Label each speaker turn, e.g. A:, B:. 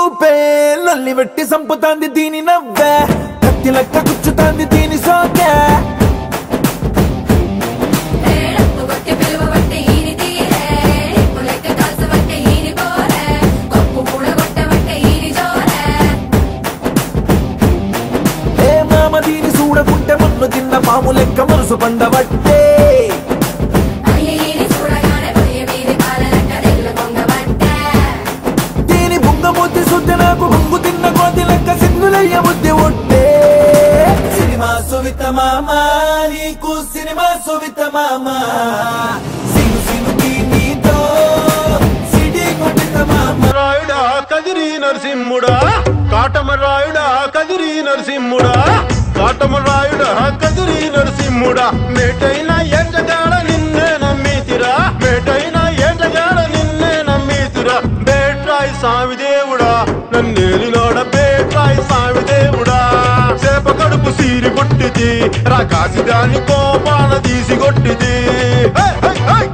A: చూపే లల్లి వెట్టి సంపుతాంది దీని నవ్వే కత్తి లెక్క గుచ్చుతాంది దీని సోకే
B: డప్పు కొట్టి పిలువబట్టి ఈని తీరే నిప్పు లెక్క కాల్చబట్టే ఈని కోరే కొప్పు కూడగొట్టబట్టే ఈని జోరే
A: ఏ మామ దీని చూడకుంటే మన్ను తిన్న పాము లెక్క మనసు పండబట్టే
B: అయ్య ఈని చూడగానే పొయ్యి మీది పాల లెక్క తెల్లు పొంగబట్టే
A: దీని బుంగమూతి శుద్ధి నాకు బొంగు తిన్న కోతి లెక్క సిగ్గులయ్య బుద్ధి ఉంటే సినిమా సువిత మామ నీకు సినిమా సువిత మామ సిను సినుకి నీతో సిటీ కొట్టిత మామ
C: రాయుడా కదిరి నరసింహుడా కాటమరాయుడా కదిరి నరసింహుడా కాటమరాయుడా కదిరి నరసింహుడా మేటైన ఎండగాడ నిన్నే నమ్మితిరా మేటైన ఎండగాడ నిన్నే నమ్మితిరా బేట్రాయి స్వామి దేవుడా నన్నేలినోడ బేట్రాయి స్వామి దేవుడా చేప కడుపు సీరి కొట్టిది రాకాసి దాని కోపాన తీసి కొట్టిది హై, హై, హై!